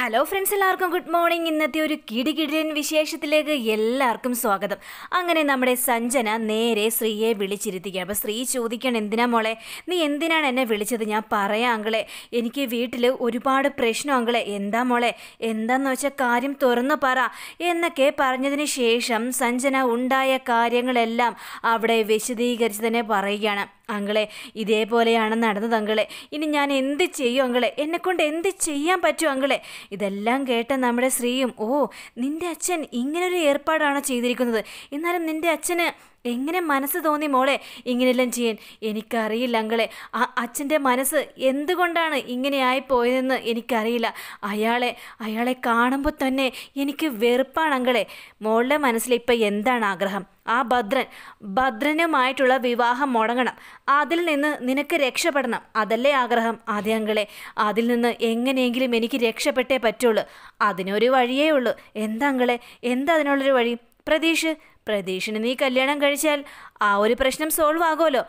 hello friends എല്ലാവർക്കും good morning ഇന്നത്തെ ഒരു കിടികിടിലൻ വിശേഷത്തിലേക്ക് എല്ലാവർക്കും സ്വാഗതം അങ്ങനെ നമ്മുടെ സഞ്ജന നേരെ ശ്രീയെ വിളിച്ചിരുത്തിക്കുക അപ്പോൾ ശ്രീ ചോദിക്കണം എന്തിനാ മോളെ നീ എന്തിനാണ് എന്നെ വിളിച്ചത് ഞാൻ പറയാം അങ്കളെ എനിക്ക് വീട്ടിൽ ഒരുപാട് പ്രശ്നം അങ്കളെ എന്താ മോളെ എന്താന്ന് വെച്ചാൽ കാര്യം തുറന്നു പറ എന്നൊക്കെ പറഞ്ഞതിന് ശേഷം സഞ്ജന ഉണ്ടായ കാര്യങ്ങളെല്ലാം അവിടെ വിശദീകരിച്ച് തന്നെ പറയുകയാണ് അങ്കളെ ഇതേപോലെയാണ് നടന്നത് അങ്കളെ ഇനി ഞാൻ എന്ത് ചെയ്യും അങ്കളെ എന്നെ കൊണ്ട് എന്ത് ചെയ്യാൻ പറ്റും അങ്കളെ ഇതെല്ലാം കേട്ട നമ്മുടെ ശ്രീയും ഓ നിന്റെ അച്ഛൻ ഇങ്ങനൊരു ഏർപ്പാടാണ് ചെയ്തിരിക്കുന്നത് എന്നാലും നിന്റെ അച്ഛന് എങ്ങനെ മനസ്സ് തോന്നി മോളെ ഇങ്ങനെയെല്ലാം ചെയ്യാൻ എനിക്കറിയില്ല അങ്കളെ ആ അച്ഛൻ്റെ മനസ്സ് എന്തുകൊണ്ടാണ് ഇങ്ങനെ ആയിപ്പോയതെന്ന് എനിക്കറിയില്ല അയാളെ അയാളെ കാണുമ്പോൾ തന്നെ എനിക്ക് വെറുപ്പാണ് അങ്കളെ മോളുടെ മനസ്സിൽ ഇപ്പം എന്താണ് ആഗ്രഹം ആ ഭദ്രൻ ഭദ്രനുമായിട്ടുള്ള വിവാഹം മുടങ്ങണം അതിൽ നിന്ന് നിനക്ക് രക്ഷപ്പെടണം അതല്ലേ ആഗ്രഹം അതെ അങ്കളെ അതിൽ നിന്ന് എങ്ങനെയെങ്കിലും എനിക്ക് രക്ഷപ്പെട്ടേ പറ്റുള്ളൂ അതിനൊരു വഴിയേ ഉള്ളൂ എന്താ അങ്കളെ എന്താ അതിനുള്ളൊരു വഴി പ്രതീഷ് പ്രതീഷിന് നീ കല്യാണം കഴിച്ചാൽ ആ ഒരു പ്രശ്നം സോൾവ് ആകുമല്ലോ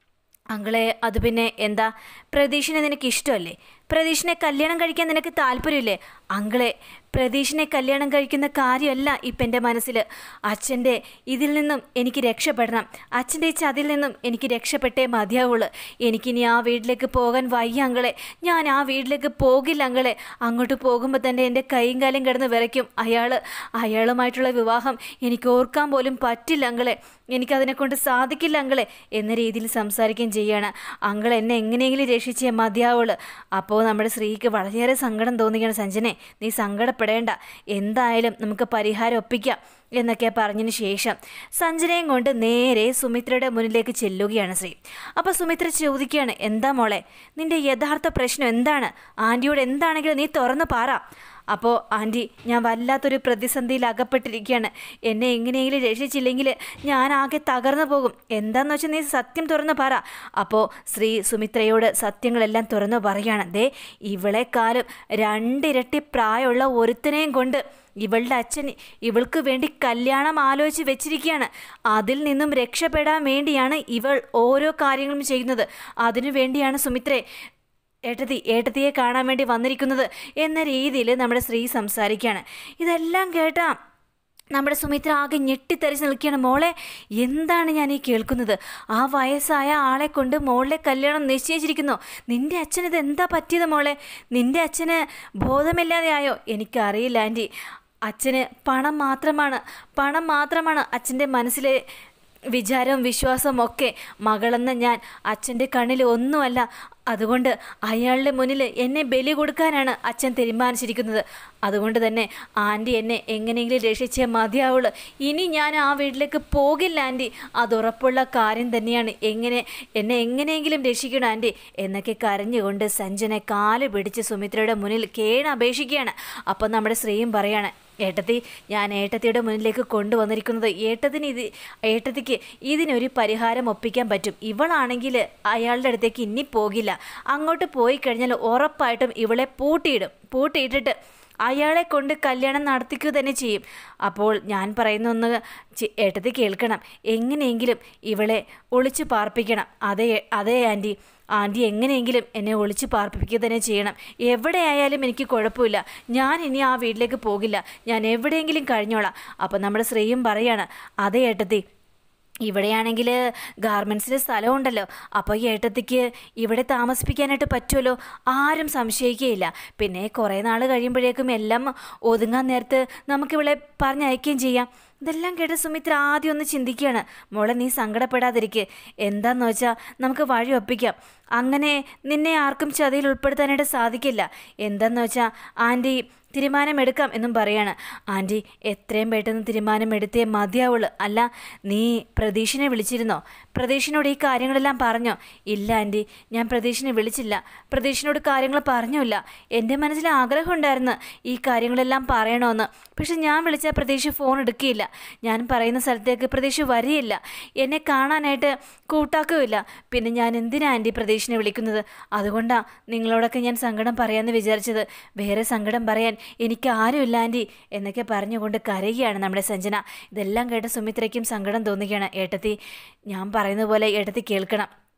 അങ്കളെ അത് പിന്നെ എന്താ പ്രതീഷിനെ നിനക്ക് ഇഷ്ടമല്ലേ പ്രതീഷിനെ കല്യാണം കഴിക്കാൻ നിനക്ക് താല്പര്യമില്ലേ അങ്കളെ പ്രതീഷിനെ കല്യാണം കഴിക്കുന്ന കാര്യമല്ല ഇപ്പം എൻ്റെ മനസ്സിൽ അച്ഛൻ്റെ ഇതിൽ നിന്നും എനിക്ക് രക്ഷപ്പെടണം അച്ഛൻ്റെ ഈ ചതിൽ നിന്നും എനിക്ക് രക്ഷപ്പെട്ടേ മതിയാവുള്ളൂ എനിക്കിനി ആ വീട്ടിലേക്ക് പോകാൻ വയ്യ അങ്കളെ ഞാൻ ആ വീട്ടിലേക്ക് പോകില്ല അങ്കളെ അങ്ങോട്ട് പോകുമ്പോൾ തന്നെ എൻ്റെ കൈയും കാലും കിടന്ന് വിറയ്ക്കും അയാൾ അയാളുമായിട്ടുള്ള വിവാഹം എനിക്ക് ഓർക്കാൻ പോലും പറ്റില്ല അങ്കളെ എനിക്കതിനെ കൊണ്ട് സാധിക്കില്ല അങ്കളെ എന്ന രീതിയിൽ സംസാരിക്കുകയും ചെയ്യാണ് അങ്കൾ എന്നെ എങ്ങനെയെങ്കിലും രക്ഷിച്ചേ മതിയാവുള്ളൂ അപ്പോൾ നമ്മുടെ സ്ത്രീക്ക് വളരെയേറെ സങ്കടം തോന്നുകയാണ് സഞ്ജനെ നീ സങ്കടപ്പെടേണ്ട എന്തായാലും നമുക്ക് പരിഹാരം ഒപ്പിക്കാം എന്നൊക്കെ പറഞ്ഞതിന് ശേഷം സഞ്ജനയും കൊണ്ട് നേരെ സുമിത്രയുടെ മുന്നിലേക്ക് ചെല്ലുകയാണ് ശ്രീ അപ്പോൾ സുമിത്ര ചോദിക്കുകയാണ് എന്താ മോളെ നിന്റെ യഥാർത്ഥ പ്രശ്നം എന്താണ് ആൻറ്റിയോട് എന്താണെങ്കിലും നീ തുറന്ന് പറ അപ്പോൾ ആൻറ്റി ഞാൻ വല്ലാത്തൊരു പ്രതിസന്ധിയിൽ അകപ്പെട്ടിരിക്കുകയാണ് എന്നെ എങ്ങനെയെങ്കിലും രക്ഷിച്ചില്ലെങ്കിൽ ഞാൻ ആകെ തകർന്നു പോകും എന്താന്ന് വെച്ചാൽ നീ സത്യം തുറന്ന് പറ അപ്പോൾ ശ്രീ സുമിത്രയോട് സത്യങ്ങളെല്ലാം തുറന്നു പറയുകയാണ് ദേ ഇവളെക്കാളും രണ്ടിരട്ടി പ്രായമുള്ള ഒരുത്തനെയും കൊണ്ട് ഇവളുടെ അച്ഛൻ ഇവൾക്ക് വേണ്ടി കല്യാണം ആലോചിച്ച് വെച്ചിരിക്കുകയാണ് അതിൽ നിന്നും രക്ഷപ്പെടാൻ വേണ്ടിയാണ് ഇവൾ ഓരോ കാര്യങ്ങളും ചെയ്യുന്നത് അതിനു വേണ്ടിയാണ് സുമിത്രേ ഏട്ടത്തി ഏട്ടത്തിയെ കാണാൻ വേണ്ടി വന്നിരിക്കുന്നത് എന്ന രീതിയിൽ നമ്മുടെ സ്ത്രീ സംസാരിക്കുകയാണ് ഇതെല്ലാം കേട്ടാ നമ്മുടെ സുമിത്ര ആകെ ഞെട്ടിത്തെറിച്ച് നിൽക്കുകയാണ് മോളെ എന്താണ് ഞാൻ ഈ കേൾക്കുന്നത് ആ വയസ്സായ ആളെ കൊണ്ട് മോളെ കല്യാണം നിശ്ചയിച്ചിരിക്കുന്നു നിന്റെ അച്ഛന് ഇത് എന്താ പറ്റിയത് മോളെ നിന്റെ അച്ഛന് ബോധമില്ലാതെ ആയോ എനിക്കറിയില്ല ആൻറ്റി അച്ഛന് പണം മാത്രമാണ് പണം മാത്രമാണ് അച്ഛൻ്റെ മനസ്സിലെ വിചാരവും വിശ്വാസവും ഒക്കെ മകളെന്ന ഞാൻ അച്ഛൻ്റെ കണ്ണിൽ ഒന്നുമല്ല അതുകൊണ്ട് അയാളുടെ മുന്നിൽ എന്നെ ബലി കൊടുക്കാനാണ് അച്ഛൻ തീരുമാനിച്ചിരിക്കുന്നത് അതുകൊണ്ട് തന്നെ ആൻറ്റി എന്നെ എങ്ങനെയെങ്കിലും രക്ഷിച്ചേ മതിയാവുള്ളൂ ഇനി ഞാൻ ആ വീട്ടിലേക്ക് പോകില്ല ആൻറ്റി അതുറപ്പുള്ള കാര്യം തന്നെയാണ് എങ്ങനെ എന്നെ എങ്ങനെയെങ്കിലും രക്ഷിക്കണം ആൻറ്റി എന്നൊക്കെ കരഞ്ഞുകൊണ്ട് സഞ്ജനെ കാല് പിടിച്ച് സുമിത്രയുടെ മുന്നിൽ കേണപേക്ഷിക്കുകയാണ് അപ്പം നമ്മുടെ സ്ത്രീയും പറയാണ് ഏട്ടത്തി ഞാൻ ഏട്ടത്തിയുടെ മുന്നിലേക്ക് കൊണ്ടുവന്നിരിക്കുന്നത് ഏട്ടത്തിന് ഇത് ഏട്ടത്തിക്ക് ഇതിനൊരു പരിഹാരം ഒപ്പിക്കാൻ പറ്റും ഇവളാണെങ്കിൽ അയാളുടെ അടുത്തേക്ക് ഇനി പോകില്ല അങ്ങോട്ട് പോയി കഴിഞ്ഞാൽ ഉറപ്പായിട്ടും ഇവളെ പൂട്ടിയിടും പൂട്ടിയിട്ടിട്ട് അയാളെ കൊണ്ട് കല്യാണം നടത്തിക്കുക തന്നെ ചെയ്യും അപ്പോൾ ഞാൻ പറയുന്ന ഒന്ന് ഏട്ടത്തി കേൾക്കണം എങ്ങനെയെങ്കിലും ഇവളെ ഒളിച്ചു പാർപ്പിക്കണം അതേ അതേ ആൻറ്റി ആൻറ്റി എങ്ങനെയെങ്കിലും എന്നെ ഒളിച്ചു പാർപ്പിക്കുക തന്നെ ചെയ്യണം എവിടെയായാലും എനിക്ക് കുഴപ്പമില്ല ഞാൻ ഇനി ആ വീട്ടിലേക്ക് പോകില്ല ഞാൻ എവിടെയെങ്കിലും കഴിഞ്ഞോളാം അപ്പം നമ്മുടെ ശ്രീയും പറയാണ് അതേ ഏട്ടത്തി ഇവിടെയാണെങ്കിൽ ഗാർമെൻറ്റ്സിൽ സ്ഥലമുണ്ടല്ലോ അപ്പോൾ ഈ ഏട്ടത്തിക്ക് ഇവിടെ താമസിപ്പിക്കാനായിട്ട് പറ്റുമല്ലോ ആരും സംശയിക്കുകയില്ല പിന്നെ കുറേ നാൾ കഴിയുമ്പോഴേക്കും എല്ലാം ഒതുങ്ങാൻ നേരത്ത് നമുക്കിവളെ പറഞ്ഞയക്കുകയും ചെയ്യാം ഇതെല്ലാം കേട്ട് സുമിത്ര ആദ്യം ഒന്ന് ചിന്തിക്കുകയാണ് മോളെ നീ സങ്കടപ്പെടാതിരിക്കുക എന്താന്ന് വെച്ചാൽ നമുക്ക് വഴി ഒപ്പിക്കാം അങ്ങനെ നിന്നെ ആർക്കും ചതിയിൽ ഉൾപ്പെടുത്താനായിട്ട് സാധിക്കില്ല എന്താന്ന് വെച്ചാൽ ആൻറ്റി തീരുമാനമെടുക്കാം എന്നും പറയാണ് ആൻറ്റി എത്രയും പെട്ടെന്ന് തീരുമാനമെടുത്തേ മതിയാവുള്ളൂ അല്ല നീ പ്രതീഷിനെ വിളിച്ചിരുന്നോ പ്രതീഷിനോട് ഈ കാര്യങ്ങളെല്ലാം പറഞ്ഞോ ഇല്ല ആൻറ്റി ഞാൻ പ്രതീഷിനെ വിളിച്ചില്ല പ്രതീഷിനോട് കാര്യങ്ങൾ പറഞ്ഞില്ല എൻ്റെ മനസ്സിൽ ആഗ്രഹം ഉണ്ടായിരുന്നു ഈ കാര്യങ്ങളെല്ലാം പറയണമെന്ന് പക്ഷെ ഞാൻ വിളിച്ചാൽ പ്രതീക്ഷ ഫോൺ എടുക്കുകയില്ല ഞാൻ പറയുന്ന സ്ഥലത്തേക്ക് പ്രതീക്ഷ വരികയില്ല എന്നെ കാണാനായിട്ട് കൂട്ടാക്കുകയില്ല പിന്നെ ഞാൻ എന്തിനാ ആൻറ്റി പ്രതീഷിനെ വിളിക്കുന്നത് അതുകൊണ്ടാണ് നിങ്ങളോടൊക്കെ ഞാൻ സങ്കടം പറയാമെന്ന് വിചാരിച്ചത് വേറെ സങ്കടം പറയാൻ എനിക്ക് ആരുമില്ല ആൻറ്റി എന്നൊക്കെ പറഞ്ഞുകൊണ്ട് കരയുകയാണ് നമ്മുടെ സഞ്ജന ഇതെല്ലാം കേട്ട സുമിത്രയ്ക്കും സങ്കടം തോന്നുകയാണ് ഏട്ടത്തി ഞാൻ പറയുന്ന പോലെ ഏട്ടത്തി കേൾക്കണം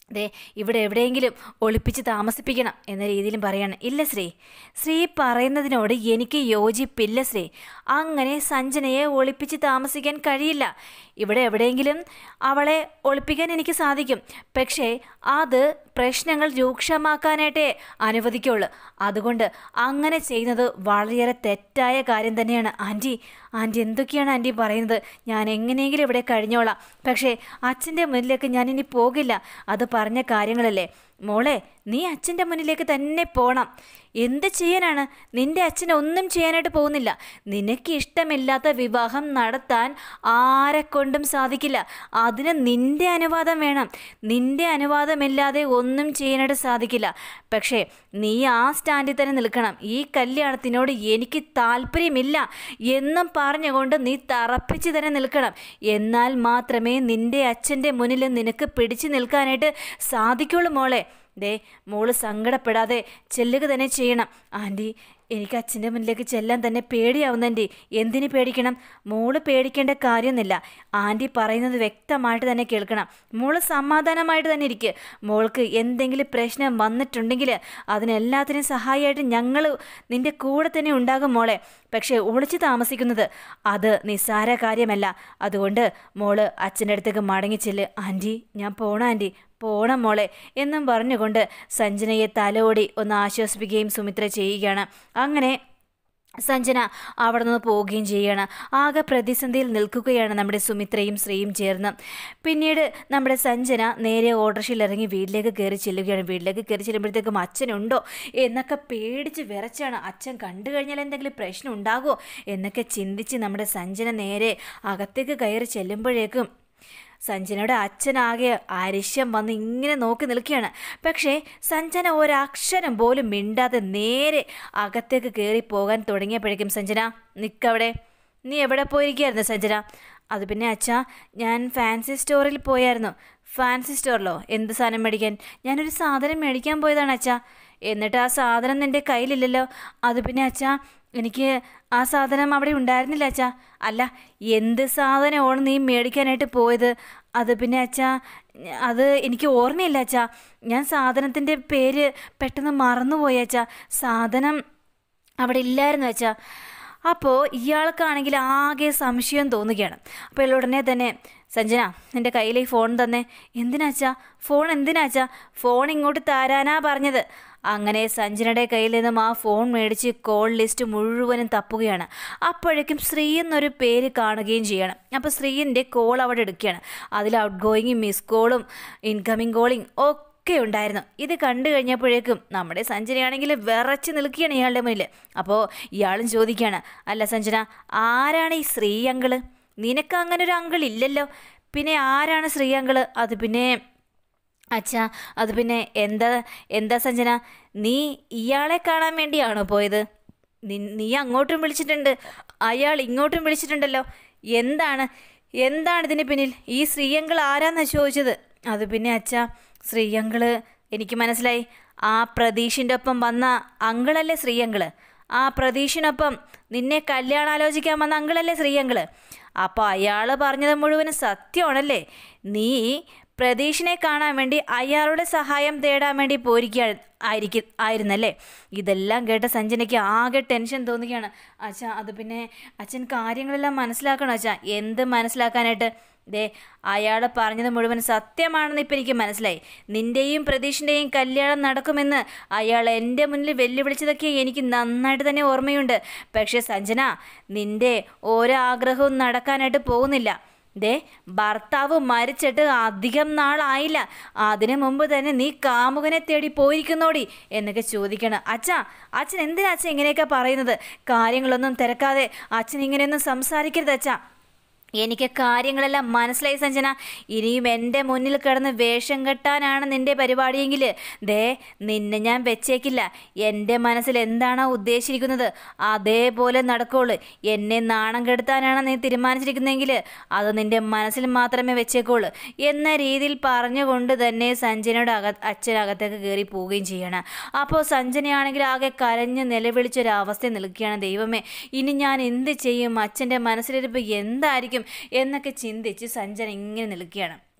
ദേ ഇവിടെ എവിടെയെങ്കിലും ഒളിപ്പിച്ച് താമസിപ്പിക്കണം എന്ന രീതിയിലും പറയാണ് ഇല്ല ശ്രീ ശ്രീ പറയുന്നതിനോട് എനിക്ക് യോജിപ്പില്ല ശ്രീ അങ്ങനെ സഞ്ജനയെ ഒളിപ്പിച്ച് താമസിക്കാൻ കഴിയില്ല ഇവിടെ എവിടെയെങ്കിലും അവളെ ഒളിപ്പിക്കാൻ എനിക്ക് സാധിക്കും പക്ഷേ അത് പ്രശ്നങ്ങൾ രൂക്ഷമാക്കാനായിട്ടേ അനുവദിക്കുള്ളൂ അതുകൊണ്ട് അങ്ങനെ ചെയ്യുന്നത് വളരെയേറെ തെറ്റായ കാര്യം തന്നെയാണ് ആൻറ്റി ആൻറ്റി എന്തൊക്കെയാണ് ആൻറ്റി പറയുന്നത് ഞാൻ എങ്ങനെയെങ്കിലും ഇവിടെ കഴിഞ്ഞോളാം പക്ഷേ അച്ഛൻ്റെ മുന്നിലേക്ക് ഞാനിനി പോകില്ല അത് പറഞ്ഞ കാര്യങ്ങളല്ലേ മോളെ നീ അച്ഛൻ്റെ മുന്നിലേക്ക് തന്നെ പോണം എന്ത് ചെയ്യാനാണ് നിന്റെ അച്ഛൻ ഒന്നും ചെയ്യാനായിട്ട് പോകുന്നില്ല നിനക്ക് ഇഷ്ടമില്ലാത്ത വിവാഹം നടത്താൻ ആരെ കൊണ്ടും സാധിക്കില്ല അതിന് നിന്റെ അനുവാദം വേണം നിന്റെ അനുവാദമില്ലാതെ ഒന്നും ചെയ്യാനായിട്ട് സാധിക്കില്ല പക്ഷേ നീ ആ സ്റ്റാൻഡിൽ തന്നെ നിൽക്കണം ഈ കല്യാണത്തിനോട് എനിക്ക് താല്പര്യമില്ല എന്നും പറഞ്ഞുകൊണ്ട് നീ തറപ്പിച്ച് തന്നെ നിൽക്കണം എന്നാൽ മാത്രമേ നിന്റെ അച്ഛൻ്റെ മുന്നിൽ നിനക്ക് പിടിച്ചു നിൽക്കാനായിട്ട് സാധിക്കുള്ളൂ മോളെ ദേ മോള് സങ്കടപ്പെടാതെ ചെല്ലുക തന്നെ ചെയ്യണം ആൻറ്റി എനിക്ക് അച്ഛൻ്റെ മുന്നിലേക്ക് ചെല്ലാൻ തന്നെ പേടിയാവുന്നൻ്റെ എന്തിന് പേടിക്കണം മോള് പേടിക്കേണ്ട കാര്യമൊന്നുമില്ല ആൻറ്റി പറയുന്നത് വ്യക്തമായിട്ട് തന്നെ കേൾക്കണം മോള് സമാധാനമായിട്ട് തന്നെ ഇരിക്കുക മോൾക്ക് എന്തെങ്കിലും പ്രശ്നം വന്നിട്ടുണ്ടെങ്കിൽ അതിനെല്ലാത്തിനും സഹായമായിട്ട് ഞങ്ങൾ നിൻ്റെ കൂടെ തന്നെ ഉണ്ടാകും മോളെ പക്ഷേ ഒളിച്ചു താമസിക്കുന്നത് അത് നിസ്സാര കാര്യമല്ല അതുകൊണ്ട് മോള് അച്ഛൻ്റെ അടുത്തേക്ക് മടങ്ങിച്ചെല്ല് ആൻറ്റി ഞാൻ പോണ ആൻറ്റി പോണം മോളെ എന്നും പറഞ്ഞുകൊണ്ട് സഞ്ജനയെ തലോടി ഒന്ന് ആശ്വസിപ്പിക്കുകയും സുമിത്ര ചെയ്യുകയാണ് അങ്ങനെ സഞ്ജന അവിടെ നിന്ന് പോവുകയും ചെയ്യുകയാണ് ആകെ പ്രതിസന്ധിയിൽ നിൽക്കുകയാണ് നമ്മുടെ സുമിത്രയും ശ്രീയും ചേർന്ന് പിന്നീട് നമ്മുടെ സഞ്ജന നേരെ ഓട്ടോറിക്ഷയിൽ ഇറങ്ങി വീട്ടിലേക്ക് കയറി ചെല്ലുകയാണ് വീട്ടിലേക്ക് കയറി ചെല്ലുമ്പോഴത്തേക്കും അച്ഛനുണ്ടോ എന്നൊക്കെ പേടിച്ച് വിറച്ചാണ് അച്ഛൻ കണ്ടു കഴിഞ്ഞാൽ എന്തെങ്കിലും പ്രശ്നം ഉണ്ടാകുമോ എന്നൊക്കെ ചിന്തിച്ച് നമ്മുടെ സഞ്ജന നേരെ അകത്തേക്ക് കയറി ചെല്ലുമ്പോഴേക്കും സഞ്ജനയുടെ അച്ഛനാകെ അരിശം വന്ന് ഇങ്ങനെ നോക്കി നിൽക്കുകയാണ് പക്ഷേ സഞ്ജന ഒരക്ഷരം പോലും മിണ്ടാതെ നേരെ അകത്തേക്ക് കയറി പോകാൻ തുടങ്ങിയപ്പോഴേക്കും സഞ്ജന നിൽക്കവിടെ നീ എവിടെ പോയിരിക്കുകയായിരുന്നു സഞ്ജന അത് പിന്നെ അച്ഛാ ഞാൻ ഫാൻസി സ്റ്റോറിൽ പോയായിരുന്നു ഫാൻസി സ്റ്റോറിലോ എന്ത് സാധനം മേടിക്കാൻ ഞാനൊരു സാധനം മേടിക്കാൻ പോയതാണ് അച്ഛാ എന്നിട്ട് ആ സാധനം നിൻ്റെ കയ്യിലില്ലല്ലോ അത് പിന്നെ അച്ഛാ എനിക്ക് ആ സാധനം അവിടെ ഉണ്ടായിരുന്നില്ല അച്ഛാ അല്ല എന്ത് സാധനമാണ് നീ മേടിക്കാനായിട്ട് പോയത് അത് പിന്നെ അച്ഛാ അത് എനിക്ക് ഓർമ്മയില്ല അച്ഛാ ഞാൻ സാധനത്തിൻ്റെ പേര് പെട്ടെന്ന് മറന്നുപോയി അച്ഛാ സാധനം അവിടെ ഇല്ലായിരുന്നു അച്ഛാ അപ്പോൾ ഇയാൾക്കാണെങ്കിൽ ആകെ സംശയം തോന്നുകയാണ് അപ്പോൾ ഇയാൾ ഉടനെ തന്നെ സഞ്ജന നിൻ്റെ കയ്യിൽ ഈ ഫോൺ തന്നെ എന്തിനാച്ചാ ഫോൺ എന്തിനാച്ചാ ഫോൺ ഇങ്ങോട്ട് തരാനാ പറഞ്ഞത് അങ്ങനെ സഞ്ജനയുടെ കയ്യിൽ നിന്നും ആ ഫോൺ മേടിച്ച് കോൾ ലിസ്റ്റ് മുഴുവനും തപ്പുകയാണ് അപ്പോഴേക്കും ശ്രീ എന്നൊരു പേര് കാണുകയും ചെയ്യണം അപ്പോൾ ശ്രീൻ്റെ കോൾ അവിടെ എടുക്കുകയാണ് അതിൽ ഔട്ട് ഗോയിങ്ങും മിസ് കോളും ഇൻകമിങ് കോളിങ് ഒക്കെ ഒക്കെ ഉണ്ടായിരുന്നു ഇത് കണ്ടു കഴിഞ്ഞപ്പോഴേക്കും നമ്മുടെ സഞ്ജനയാണെങ്കിൽ വിറച്ച് നിൽക്കുകയാണ് ഇയാളുടെ മുന്നിൽ അപ്പോൾ ഇയാളും ചോദിക്കുകയാണ് അല്ല സഞ്ജന ആരാണ് ഈ ശ്രീ അങ്കിള് നിനക്ക് അങ്ങനെ ഒരു അങ്കിൾ ഇല്ലല്ലോ പിന്നെ ആരാണ് ശ്രീ അങ്കിള് അത് പിന്നെ അച്ഛാ അത് പിന്നെ എന്താ എന്താ സഞ്ജന നീ ഇയാളെ കാണാൻ വേണ്ടിയാണോ പോയത് നി- നീ അങ്ങോട്ടും വിളിച്ചിട്ടുണ്ട് അയാൾ ഇങ്ങോട്ടും വിളിച്ചിട്ടുണ്ടല്ലോ എന്താണ് എന്താണ് ഇതിന് പിന്നിൽ ഈ ശ്രീയങ്കിൾ ആരാന്നാ ചോദിച്ചത് അത് പിന്നെ അച്ഛാ ശ്രീയങ്കിള് എനിക്ക് മനസ്സിലായി ആ പ്രതീഷിൻ്റെ ഒപ്പം വന്ന അങ്കിളല്ലേ ശ്രീയങ്കിള് ആ പ്രതീഷിനൊപ്പം നിന്നെ കല്യാണാലോചിക്കാൻ വന്ന അങ്കിളല്ലേ ശ്രീയങ്കിള് അപ്പോൾ അയാൾ പറഞ്ഞത് മുഴുവനും സത്യമാണല്ലേ നീ പ്രതീഷിനെ കാണാൻ വേണ്ടി അയാളുടെ സഹായം തേടാൻ വേണ്ടി പോയിരിക്കുക ആയിരിക്കും ആയിരുന്നല്ലേ ഇതെല്ലാം കേട്ട സഞ്ജനയ്ക്ക് ആകെ ടെൻഷൻ തോന്നുകയാണ് അച്ഛാ അത് പിന്നെ അച്ഛൻ കാര്യങ്ങളെല്ലാം മനസ്സിലാക്കണം അച്ഛാ എന്ത് മനസ്സിലാക്കാനായിട്ട് ദേ അയാൾ പറഞ്ഞത് മുഴുവൻ സത്യമാണെന്ന് ഇപ്പം എനിക്ക് മനസ്സിലായി നിന്റെയും പ്രതീഷിൻ്റെയും കല്യാണം നടക്കുമെന്ന് അയാൾ എൻ്റെ മുന്നിൽ വെല്ലുവിളിച്ചതൊക്കെ എനിക്ക് നന്നായിട്ട് തന്നെ ഓർമ്മയുണ്ട് പക്ഷേ സഞ്ജന നിന്റെ ഓരോ ആഗ്രഹവും നടക്കാനായിട്ട് പോകുന്നില്ല ദേ ഭർത്താവ് മരിച്ചിട്ട് അധികം നാളായില്ല അതിനു മുമ്പ് തന്നെ നീ കാമുകനെ തേടി പോയിരിക്കുന്നോടി എന്നൊക്കെ ചോദിക്കണം അച്ഛാ അച്ഛൻ എന്തിനാ അച്ഛൻ ഇങ്ങനെയൊക്കെ പറയുന്നത് കാര്യങ്ങളൊന്നും തിരക്കാതെ അച്ഛൻ ഇങ്ങനെയൊന്നും സംസാരിക്കരുത് അച്ഛാ എനിക്ക് കാര്യങ്ങളെല്ലാം മനസ്സിലായി സഞ്ജന ഇനിയും എൻ്റെ മുന്നിൽ കിടന്ന് വേഷം കെട്ടാനാണ് നിന്റെ പരിപാടിയെങ്കിൽ ദേ നിന്നെ ഞാൻ വെച്ചേക്കില്ല എൻ്റെ മനസ്സിൽ എന്താണോ ഉദ്ദേശിച്ചിരിക്കുന്നത് അതേപോലെ നടക്കുള്ളൂ എന്നെ നാണം കെടുത്താനാണ് നീ തീരുമാനിച്ചിരിക്കുന്നതെങ്കിൽ അത് നിന്റെ മനസ്സിൽ മാത്രമേ വെച്ചേക്കുള്ളൂ എന്ന രീതിയിൽ പറഞ്ഞുകൊണ്ട് തന്നെ സഞ്ജനയുടെ അക അച്ഛനകത്തേക്ക് കയറി പോവുകയും ചെയ്യണം അപ്പോൾ സഞ്ജനയാണെങ്കിൽ ആകെ കരഞ്ഞ് നിലവിളിച്ചൊരവസ്ഥ നിൽക്കുകയാണ് ദൈവമേ ഇനി ഞാൻ എന്ത് ചെയ്യും അച്ഛൻ്റെ മനസ്സിലിരിപ്പ് എന്തായിരിക്കും എന്നൊക്കെ ചിന്തിച്ച് സഞ്ജന ഇങ്ങനെ നിൽക്കുകയാണ്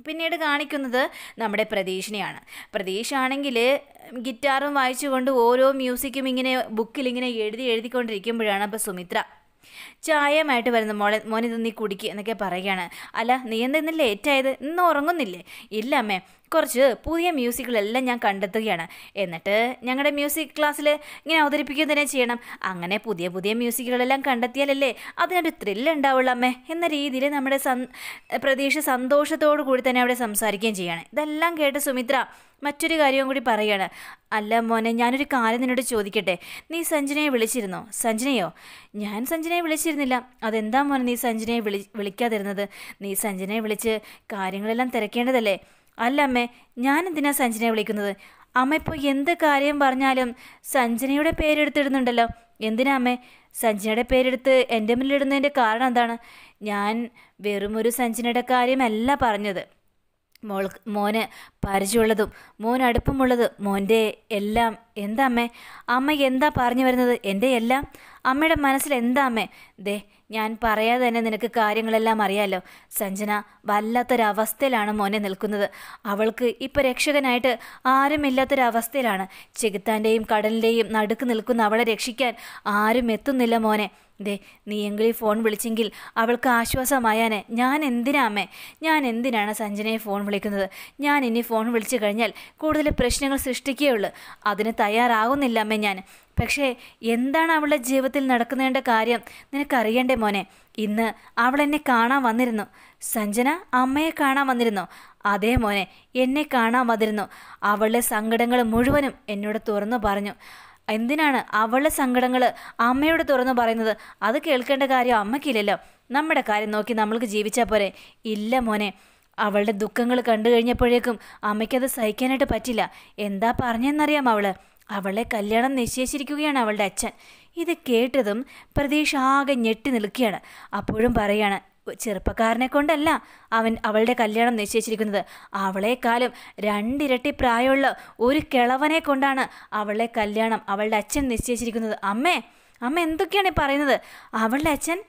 പിന്നീട് കാണിക്കുന്നത് നമ്മുടെ പ്രതീഷിനെയാണ് പ്രതീഷ് ആണെങ്കിൽ ഗിറ്റാറും വായിച്ചുകൊണ്ട് ഓരോ മ്യൂസിക്കും ഇങ്ങനെ ബുക്കിൽ ഇങ്ങനെ എഴുതി എഴുതിക്കൊണ്ടിരിക്കുമ്പോഴാണ് അപ്പോൾ സുമിത്ര ചായയുമായിട്ട് വരുന്ന മോളെ മോനിത് നീ കുടിക്കുക എന്നൊക്കെ പറയുകയാണ് അല്ല നീ എന്താ ഇന്ന് ലേറ്റായത് ഇന്ന് ഉറങ്ങുന്നില്ലേ ഇല്ല അമ്മേ കുറച്ച് പുതിയ മ്യൂസിക്കുകളെല്ലാം ഞാൻ കണ്ടെത്തുകയാണ് എന്നിട്ട് ഞങ്ങളുടെ മ്യൂസിക് ക്ലാസ്സിൽ ഇങ്ങനെ അവതരിപ്പിക്കുക തന്നെ ചെയ്യണം അങ്ങനെ പുതിയ പുതിയ മ്യൂസിക്കുകളെല്ലാം കണ്ടെത്തിയാലല്ലേ അതിനൊരു ത്രില്ല് ഉണ്ടാവുള്ളൂ അമ്മേ എന്ന രീതിയിൽ നമ്മുടെ സൻ പ്രതീക്ഷ സന്തോഷത്തോടു കൂടി തന്നെ അവിടെ സംസാരിക്കുകയും ചെയ്യാണ് ഇതെല്ലാം കേട്ട് സുമിത്ര മറ്റൊരു കാര്യവും കൂടി പറയാണ് അല്ല മോനെ ഞാനൊരു കാര്യം നിന്നോട് ചോദിക്കട്ടെ നീ സഞ്ജനയെ വിളിച്ചിരുന്നോ സഞ്ജനയോ ഞാൻ സഞ്ജനയെ വിളിച്ചിരുന്നില്ല അതെന്താ മോനെ നീ സഞ്ജനയെ വിളി വിളിക്കാതിരുന്നത് നീ സഞ്ജനയെ വിളിച്ച് കാര്യങ്ങളെല്ലാം തിരക്കേണ്ടതല്ലേ അല്ല അമ്മേ ഞാൻ എന്തിനാ സഞ്ജനയെ വിളിക്കുന്നത് അമ്മ ഇപ്പോൾ എന്ത് കാര്യം പറഞ്ഞാലും സഞ്ജനയുടെ പേരെടുത്തിടുന്നുണ്ടല്ലോ എന്തിനാ അമ്മേ സഞ്ജനയുടെ പേരെടുത്ത് എൻ്റെ മുന്നിലിടുന്നതിൻ്റെ കാരണം എന്താണ് ഞാൻ വെറും ഒരു സഞ്ജനയുടെ കാര്യമല്ല പറഞ്ഞത് മോൾ മോന് പരിചയമുള്ളതും മോൻ അടുപ്പമുള്ളത് മോൻ്റെ എല്ലാം എന്താ അമ്മേ അമ്മ എന്താ പറഞ്ഞു വരുന്നത് എൻ്റെ എല്ലാം അമ്മയുടെ മനസ്സിൽ എന്താ അമ്മേ ദേ ഞാൻ പറയാതെ തന്നെ നിനക്ക് കാര്യങ്ങളെല്ലാം അറിയാലോ സഞ്ജന വല്ലാത്തൊരവസ്ഥയിലാണ് മോനെ നിൽക്കുന്നത് അവൾക്ക് ഇപ്പോൾ രക്ഷകനായിട്ട് ആരുമില്ലാത്തൊരവസ്ഥയിലാണ് ചെകുത്താൻ്റെയും കടലിൻ്റെയും നടുക്ക് നിൽക്കുന്ന അവളെ രക്ഷിക്കാൻ ആരും എത്തുന്നില്ല മോനെ ദേ നീ എങ്കിലും ഫോൺ വിളിച്ചെങ്കിൽ അവൾക്ക് ആശ്വാസമായാനെ ഞാൻ എന്തിനാ അമ്മേ ഞാൻ എന്തിനാണ് സഞ്ജനയെ ഫോൺ വിളിക്കുന്നത് ഞാൻ ഇനി ഫോൺ വിളിച്ചു കഴിഞ്ഞാൽ കൂടുതൽ പ്രശ്നങ്ങൾ സൃഷ്ടിക്കുകയുള്ളൂ അതിന് തയ്യാറാകുന്നില്ല അമ്മേ ഞാൻ പക്ഷേ എന്താണ് അവളുടെ ജീവിതത്തിൽ നടക്കുന്നതിൻ്റെ കാര്യം നിനക്കറിയണ്ടേ മോനെ ഇന്ന് അവൾ എന്നെ കാണാൻ വന്നിരുന്നു സഞ്ജന അമ്മയെ കാണാൻ വന്നിരുന്നു അതേ മോനെ എന്നെ കാണാൻ വന്നിരുന്നു അവളുടെ സങ്കടങ്ങൾ മുഴുവനും എന്നോട് തുറന്നു പറഞ്ഞു എന്തിനാണ് അവളുടെ സങ്കടങ്ങൾ അമ്മയോട് തുറന്നു പറയുന്നത് അത് കേൾക്കേണ്ട കാര്യം അമ്മയ്ക്കില്ലല്ലോ നമ്മുടെ കാര്യം നോക്കി നമ്മൾക്ക് ജീവിച്ചാൽ പോരെ ഇല്ല മോനെ അവളുടെ ദുഃഖങ്ങൾ കണ്ടു കഴിഞ്ഞപ്പോഴേക്കും അമ്മയ്ക്കത് സഹിക്കാനായിട്ട് പറ്റില്ല എന്താ പറഞ്ഞെന്നറിയാം അവള് അവളെ കല്യാണം നിശ്ചയിച്ചിരിക്കുകയാണ് അവളുടെ അച്ഛൻ ഇത് കേട്ടതും പ്രതീക്ഷ ആകെ ഞെട്ടി നിൽക്കുകയാണ് അപ്പോഴും പറയാണ് ചെറുപ്പക്കാരനെ കൊണ്ടല്ല അവൻ അവളുടെ കല്യാണം നിശ്ചയിച്ചിരിക്കുന്നത് അവളെക്കാളും രണ്ടിരട്ടി പ്രായമുള്ള ഒരു കിളവനെ കൊണ്ടാണ് അവളുടെ കല്യാണം അവളുടെ അച്ഛൻ നിശ്ചയിച്ചിരിക്കുന്നത് അമ്മേ അമ്മ എന്തൊക്കെയാണ് ഈ പറയുന്നത് അവളുടെ അച്ഛൻ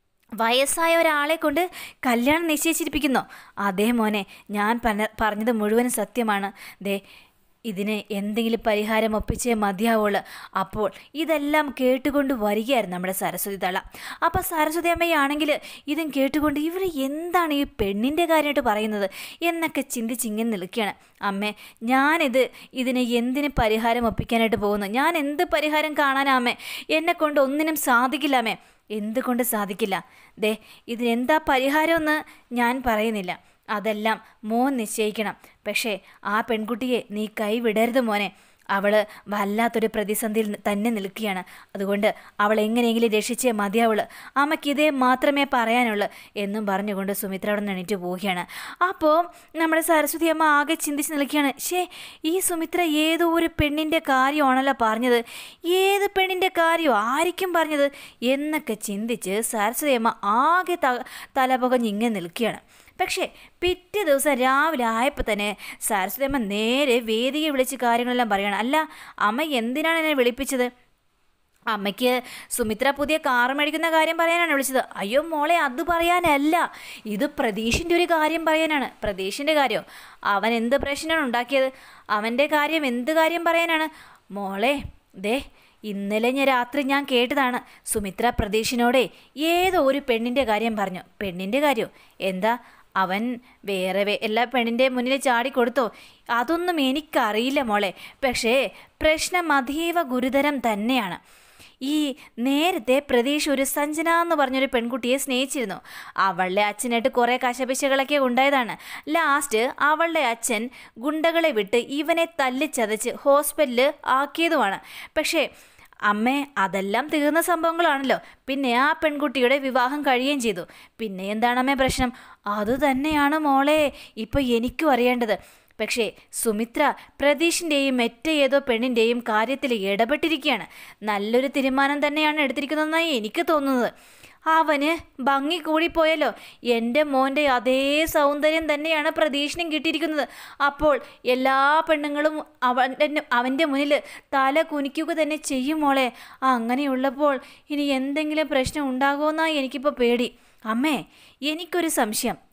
വയസ്സായ ഒരാളെ കൊണ്ട് കല്യാണം നിശ്ചയിച്ചിരിപ്പിക്കുന്നോ അതേ മോനെ ഞാൻ പറഞ്ഞ പറഞ്ഞത് മുഴുവനും സത്യമാണ് ദേ ഇതിന് എന്തെങ്കിലും പരിഹാരം ഒപ്പിച്ചേ മതിയാവുള്ളൂ അപ്പോൾ ഇതെല്ലാം കേട്ടുകൊണ്ട് വരികയായിരുന്നു നമ്മുടെ സരസ്വതി തള അപ്പോൾ സരസ്വതി അമ്മയാണെങ്കിൽ ഇതും കേട്ടുകൊണ്ട് ഇവർ എന്താണ് ഈ പെണ്ണിൻ്റെ കാര്യമായിട്ട് പറയുന്നത് എന്നൊക്കെ ചിന്തിച്ചിങ്ങനെ നിൽക്കുകയാണ് അമ്മേ ഞാനിത് ഇതിന് എന്തിന് പരിഹാരം ഒപ്പിക്കാനായിട്ട് പോകുന്നു ഞാൻ എന്ത് പരിഹാരം കാണാനാമേ എന്നെ കൊണ്ട് ഒന്നിനും സാധിക്കില്ല അമ്മേ എന്തുകൊണ്ട് സാധിക്കില്ല ദേ ഇതിനെന്താ പരിഹാരമെന്ന് ഞാൻ പറയുന്നില്ല അതെല്ലാം മോൻ നിശ്ചയിക്കണം പക്ഷേ ആ പെൺകുട്ടിയെ നീ കൈവിടരുത് മോനെ അവൾ വല്ലാത്തൊരു പ്രതിസന്ധിയിൽ തന്നെ നിൽക്കുകയാണ് അതുകൊണ്ട് അവൾ എങ്ങനെയെങ്കിലും രക്ഷിച്ചേ മതിയാവുള്ളൂ അമ്മയ്ക്ക് ഇതേ മാത്രമേ പറയാനുള്ളൂ എന്നും പറഞ്ഞുകൊണ്ട് സുമിത്ര അവിടെ നിന്ന് എണീറ്റ് പോവുകയാണ് അപ്പോൾ നമ്മുടെ സരസ്വതി അമ്മ ആകെ ചിന്തിച്ച് നിൽക്കുകയാണ് ഷേ ഈ സുമിത്ര ഏതോ ഒരു പെണ്ണിൻ്റെ കാര്യമാണല്ലോ പറഞ്ഞത് ഏത് പെണ്ണിൻ്റെ കാര്യമോ ആയിരിക്കും പറഞ്ഞത് എന്നൊക്കെ ചിന്തിച്ച് സരസ്വതി അമ്മ ആകെ ത തലപുകഞ്ഞ് ഇങ്ങനെ നിൽക്കുകയാണ് പക്ഷേ പിറ്റേ ദിവസം രാവിലെ ആയപ്പോൾ തന്നെ സരസ്വതി അമ്മ നേരെ വേദിയെ വിളിച്ച് കാര്യങ്ങളെല്ലാം പറയണം അല്ല അമ്മ എന്തിനാണ് എന്നെ വിളിപ്പിച്ചത് അമ്മയ്ക്ക് സുമിത്ര പുതിയ കാർ മേടിക്കുന്ന കാര്യം പറയാനാണ് വിളിച്ചത് അയ്യോ മോളെ അത് പറയാനല്ല ഇത് പ്രതീഷിൻ്റെ ഒരു കാര്യം പറയാനാണ് പ്രതീഷിൻ്റെ കാര്യമോ അവൻ എന്ത് പ്രശ്നമാണ് ഉണ്ടാക്കിയത് അവൻ്റെ കാര്യം എന്ത് കാര്യം പറയാനാണ് മോളെ ദേ ഇന്നലെ ഞാൻ രാത്രി ഞാൻ കേട്ടതാണ് സുമിത്ര പ്രതീഷിനോടെ ഏതോ ഒരു പെണ്ണിൻ്റെ കാര്യം പറഞ്ഞു പെണ്ണിൻ്റെ കാര്യം എന്താ അവൻ വേറെ വേ എല്ലാ പെണ്ണിൻ്റെ മുന്നിൽ ചാടിക്കൊടുത്തോ അതൊന്നും എനിക്കറിയില്ല മോളെ പക്ഷേ പ്രശ്നം അതീവ ഗുരുതരം തന്നെയാണ് ഈ നേരത്തെ പ്രതീഷ് ഒരു സഞ്ജന എന്ന് പറഞ്ഞൊരു പെൺകുട്ടിയെ സ്നേഹിച്ചിരുന്നു അവളുടെ അച്ഛനായിട്ട് കുറേ കശപിശകളൊക്കെ ഉണ്ടായതാണ് ലാസ്റ്റ് അവളുടെ അച്ഛൻ ഗുണ്ടകളെ വിട്ട് ഇവനെ തല്ലിച്ചതച്ച് ഹോസ്പിറ്റലിൽ ആക്കിയതുമാണ് പക്ഷേ അമ്മേ അതെല്ലാം തീർന്ന സംഭവങ്ങളാണല്ലോ പിന്നെ ആ പെൺകുട്ടിയുടെ വിവാഹം കഴിയുകയും ചെയ്തു പിന്നെ എന്താണമ്മേ പ്രശ്നം അതുതന്നെയാണ് മോളെ ഇപ്പോൾ എനിക്കും അറിയേണ്ടത് പക്ഷേ സുമിത്ര പ്രതീഷിൻ്റെയും മറ്റ ഏതോ പെണ്ണിൻ്റെയും കാര്യത്തിൽ ഇടപെട്ടിരിക്കുകയാണ് നല്ലൊരു തീരുമാനം തന്നെയാണ് എടുത്തിരിക്കുന്നതെന്നാണ് എനിക്ക് തോന്നുന്നത് അവന് ഭംഗി കൂടിപ്പോയല്ലോ എൻ്റെ മോൻ്റെ അതേ സൗന്ദര്യം തന്നെയാണ് പ്രതീക്ഷനും കിട്ടിയിരിക്കുന്നത് അപ്പോൾ എല്ലാ പെണ്ണുങ്ങളും അവൻ്റെ അവൻ്റെ മുന്നിൽ തല കുനിക്കുക തന്നെ ചെയ്യും മോളെ അങ്ങനെയുള്ളപ്പോൾ ഇനി എന്തെങ്കിലും പ്രശ്നം ഉണ്ടാകുമെന്നാണ് എനിക്കിപ്പോൾ പേടി അമ്മേ എനിക്കൊരു സംശയം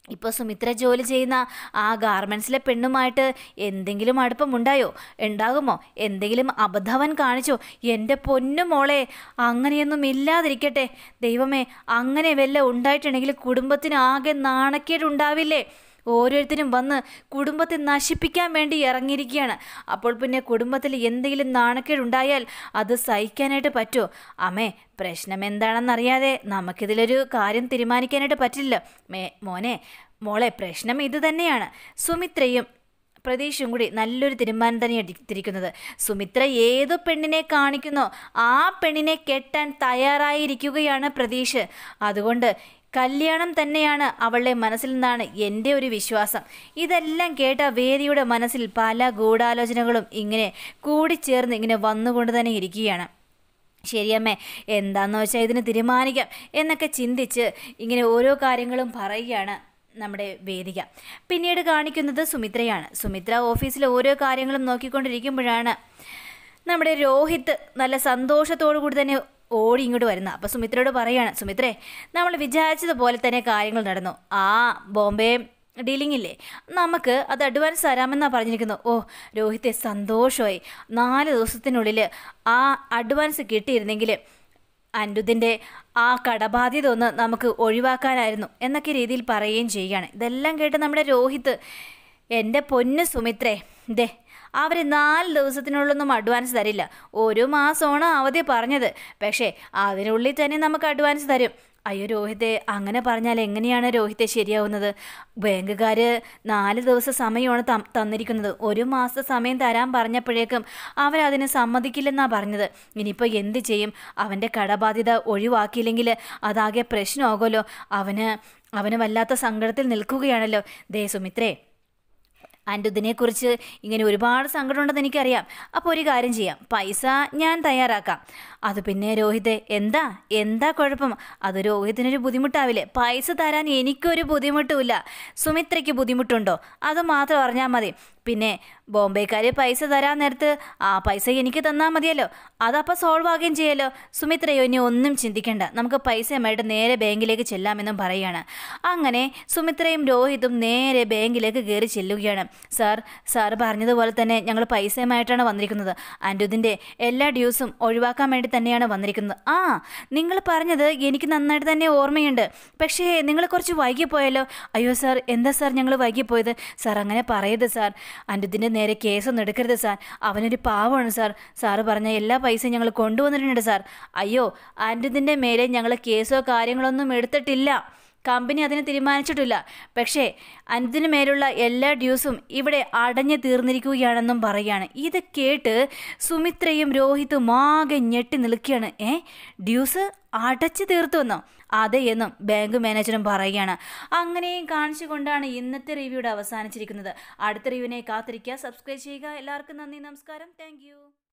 ഇപ്പോൾ സുമിത്ര ജോലി ചെയ്യുന്ന ആ ഗാർമെൻസിലെ പെണ്ണുമായിട്ട് എന്തെങ്കിലും അടുപ്പമുണ്ടായോ ഉണ്ടാകുമോ എന്തെങ്കിലും അബദ്ധവൻ കാണിച്ചോ എൻ്റെ പൊന്നു മോളെ അങ്ങനെയൊന്നും ഇല്ലാതിരിക്കട്ടെ ദൈവമേ അങ്ങനെ വല്ല ഉണ്ടായിട്ടുണ്ടെങ്കിൽ കുടുംബത്തിന് ആകെ നാണക്കേടുണ്ടാവില്ലേ ഓരോരുത്തരും വന്ന് കുടുംബത്തെ നശിപ്പിക്കാൻ വേണ്ടി ഇറങ്ങിയിരിക്കുകയാണ് അപ്പോൾ പിന്നെ കുടുംബത്തിൽ എന്തെങ്കിലും നാണക്കേടുണ്ടായാൽ അത് സഹിക്കാനായിട്ട് പറ്റുമോ അമ്മേ പ്രശ്നം എന്താണെന്നറിയാതെ നമുക്കിതിലൊരു കാര്യം തീരുമാനിക്കാനായിട്ട് പറ്റില്ല മേ മോനെ മോളെ പ്രശ്നം ഇത് തന്നെയാണ് സുമിത്രയും പ്രതീക്ഷയും കൂടി നല്ലൊരു തീരുമാനം തന്നെ എടുത്തിരിക്കുന്നത് സുമിത്ര ഏതു പെണ്ണിനെ കാണിക്കുന്നോ ആ പെണ്ണിനെ കെട്ടാൻ തയ്യാറായിരിക്കുകയാണ് പ്രതീക്ഷ അതുകൊണ്ട് കല്യാണം തന്നെയാണ് അവളുടെ മനസ്സിൽ നിന്നാണ് എൻ്റെ ഒരു വിശ്വാസം ഇതെല്ലാം കേട്ട വേദിയുടെ മനസ്സിൽ പല ഗൂഢാലോചനകളും ഇങ്ങനെ കൂടിച്ചേർന്ന് ഇങ്ങനെ വന്നുകൊണ്ട് തന്നെ ഇരിക്കുകയാണ് ശരിയമ്മേ എന്താന്ന് വെച്ചാൽ ഇതിന് തീരുമാനിക്കാം എന്നൊക്കെ ചിന്തിച്ച് ഇങ്ങനെ ഓരോ കാര്യങ്ങളും പറയുകയാണ് നമ്മുടെ വേദിക പിന്നീട് കാണിക്കുന്നത് സുമിത്രയാണ് സുമിത്ര ഓഫീസിൽ ഓരോ കാര്യങ്ങളും നോക്കിക്കൊണ്ടിരിക്കുമ്പോഴാണ് നമ്മുടെ രോഹിത്ത് നല്ല സന്തോഷത്തോടു കൂടി തന്നെ ഓടി ഇങ്ങോട്ട് വരുന്ന അപ്പോൾ സുമിത്രയോട് പറയാണ് സുമിത്രേ നമ്മൾ വിചാരിച്ചതുപോലെ തന്നെ കാര്യങ്ങൾ നടന്നു ആ ബോംബെ ഡീലിംഗ് ഇല്ലേ നമുക്ക് അത് അഡ്വാൻസ് തരാമെന്നാണ് പറഞ്ഞിരിക്കുന്നു ഓ രോഹിത്തെ സന്തോഷമായി നാല് ദിവസത്തിനുള്ളിൽ ആ അഡ്വാൻസ് കിട്ടിയിരുന്നെങ്കിൽ അനിരുദ്ധിൻ്റെ ആ കടബാധ്യത ഒന്ന് നമുക്ക് ഒഴിവാക്കാനായിരുന്നു എന്നൊക്കെ രീതിയിൽ പറയുകയും ചെയ്യുകയാണ് ഇതെല്ലാം കേട്ട് നമ്മുടെ രോഹിത്ത് എൻ്റെ പൊന്ന് സുമിത്രേ ദേ അവർ നാല് ദിവസത്തിനുള്ളൊന്നും അഡ്വാൻസ് തരില്ല ഒരു മാസമാണ് അവധി പറഞ്ഞത് പക്ഷേ അതിനുള്ളിൽ തന്നെ നമുക്ക് അഡ്വാൻസ് തരും അയ്യോ രോഹിത്തെ അങ്ങനെ പറഞ്ഞാൽ എങ്ങനെയാണ് രോഹിത്തെ ശരിയാവുന്നത് ബാങ്കുകാർ നാല് ദിവസം സമയമാണ് ത- തന്നിരിക്കുന്നത് ഒരു മാസത്തെ സമയം തരാൻ പറഞ്ഞപ്പോഴേക്കും അവരതിന് സമ്മതിക്കില്ലെന്നാണ് പറഞ്ഞത് ഇനിയിപ്പോൾ എന്ത് ചെയ്യും അവൻ്റെ കടബാധ്യത ഒഴിവാക്കിയില്ലെങ്കിൽ അതാകെ പ്രശ്നമാകുമല്ലോ അവന് അവന് വല്ലാത്ത സങ്കടത്തിൽ നിൽക്കുകയാണല്ലോ ദേ സുമിത്രേ ആൻഡ് ഇതിനെക്കുറിച്ച് ഇങ്ങനെ ഒരുപാട് സങ്കടമുണ്ടെന്ന് എനിക്കറിയാം അപ്പോൾ ഒരു കാര്യം ചെയ്യാം പൈസ ഞാൻ തയ്യാറാക്കാം അത് പിന്നെ രോഹിത്തെ എന്താ എന്താ കുഴപ്പം അത് രോഹിത്തിനൊരു ബുദ്ധിമുട്ടാവില്ലേ പൈസ തരാൻ എനിക്കൊരു ബുദ്ധിമുട്ടുമില്ല സുമിത്രയ്ക്ക് ബുദ്ധിമുട്ടുണ്ടോ അത് മാത്രം അറിഞ്ഞാൽ മതി പിന്നെ ബോംബെക്കാർ പൈസ തരാൻ നേരത്ത് ആ പൈസ എനിക്ക് തന്നാൽ മതിയല്ലോ അതപ്പോൾ സോൾവ് ആകുകയും ചെയ്യല്ലോ സുമിത്രയോ ഇനി ഒന്നും ചിന്തിക്കേണ്ട നമുക്ക് പൈസയുമായിട്ട് നേരെ ബാങ്കിലേക്ക് ചെല്ലാമെന്നും പറയുകയാണ് അങ്ങനെ സുമിത്രയും രോഹിതും നേരെ ബാങ്കിലേക്ക് കയറി ചെല്ലുകയാണ് സാർ സാർ പറഞ്ഞതുപോലെ തന്നെ ഞങ്ങൾ പൈസയുമായിട്ടാണ് വന്നിരിക്കുന്നത് അനിരുദ്ധിൻ്റെ എല്ലാ ഡ്യൂസും ഒഴിവാക്കാൻ വേണ്ടി തന്നെയാണ് വന്നിരിക്കുന്നത് ആ നിങ്ങൾ പറഞ്ഞത് എനിക്ക് നന്നായിട്ട് തന്നെ ഓർമ്മയുണ്ട് പക്ഷേ നിങ്ങൾ കുറച്ച് വൈകിപ്പോയല്ലോ അയ്യോ സാർ എന്താ സാർ ഞങ്ങൾ വൈകിപ്പോയത് സാർ അങ്ങനെ പറയരുത് സാർ അനിരുദ്ധിൻ്റെ നേരെ കേസൊന്നും എടുക്കരുത് സാർ അവനൊരു പാവമാണ് സാർ സാറ് പറഞ്ഞ എല്ലാ പൈസയും ഞങ്ങൾ കൊണ്ടുവന്നിട്ടുണ്ട് സാർ അയ്യോ അനിരുദ്ധിൻ്റെ മേലെ ഞങ്ങൾ കേസോ കാര്യങ്ങളൊന്നും എടുത്തിട്ടില്ല കമ്പനി അതിന് തീരുമാനിച്ചിട്ടില്ല പക്ഷേ അനിതിന് മേലുള്ള എല്ലാ ഡ്യൂസും ഇവിടെ അടഞ്ഞു തീർന്നിരിക്കുകയാണെന്നും പറയുകയാണ് ഇത് കേട്ട് സുമിത്രയും രോഹിത്തും ആകെ ഞെട്ടി നിൽക്കുകയാണ് ഏ ഡ്യൂസ് അടച്ചു തീർത്തുവെന്നോ അതെ എന്നും ബാങ്ക് മാനേജറും പറയുകയാണ് അങ്ങനെയും കാണിച്ചുകൊണ്ടാണ് ഇന്നത്തെ റിവ്യൂടെ അവസാനിച്ചിരിക്കുന്നത് അടുത്ത റിവ്യൂവിനെ കാത്തിരിക്കുക സബ്സ്ക്രൈബ് ചെയ്യുക എല്ലാവർക്കും നന്ദി നമസ്കാരം താങ്ക്